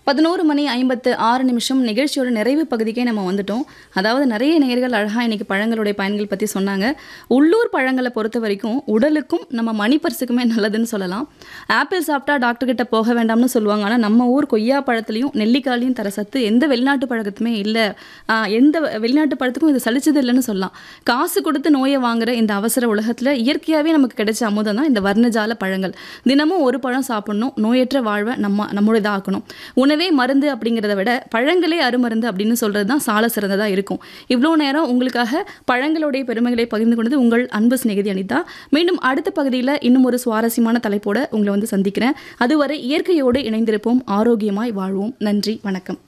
பதினோரு மணி ஐம்பத்து ஆறு நிமிஷம் நிகழ்ச்சியோட நிறைவு பகுதிக்கே நம்ம வந்துட்டோம் அதாவது நிறைய நேயர்கள் அழகாக இன்னைக்கு பழங்களுடைய பயன்கள் பற்றி சொன்னாங்க உள்ளூர் பழங்களை பொறுத்த வரைக்கும் உடலுக்கும் நம்ம மணி பர்சுக்குமே நல்லதுன்னு சொல்லலாம் ஆப்பிள் சாப்பிட்டா டாக்டர் கிட்ட போக வேண்டாம்னு சொல்லுவாங்க ஆனால் நம்ம ஊர் கொய்யா பழத்துலையும் நெல்லிக்காயிலையும் தர சத்து எந்த வெளிநாட்டு பழக்கத்துமே இல்லை எந்த வெளிநாட்டு பழத்துக்கும் இது சலிச்சது இல்லைன்னு சொல்லலாம் காசு கொடுத்து நோயை வாங்குற இந்த அவசர உலகத்தில் இயற்கையாகவே நமக்கு கிடைச்ச அமுதம் தான் இந்த வர்ணஜால பழங்கள் தினமும் ஒரு பழம் சாப்பிடணும் நோயற்ற வாழ்வை நம்ம நம்முடையதாக ஆக்கணும் உணவே மருந்து அப்படிங்கிறத விட பழங்களே அருமருந்து அப்படின்னு சொல்கிறது தான் சால சிறந்ததாக இருக்கும் இவ்வளோ நேரம் உங்களுக்காக பழங்களுடைய பெருமைகளை பகிர்ந்து கொண்டது உங்கள் அன்பு சிநேகிதி அனிதா மீண்டும் அடுத்த பகுதியில் இன்னும் ஒரு சுவாரஸ்யமான தலைப்போட உங்களை வந்து சந்திக்கிறேன் அதுவரை இயற்கையோடு இணைந்திருப்போம் ஆரோக்கியமாய் வாழ்வோம் நன்றி வணக்கம்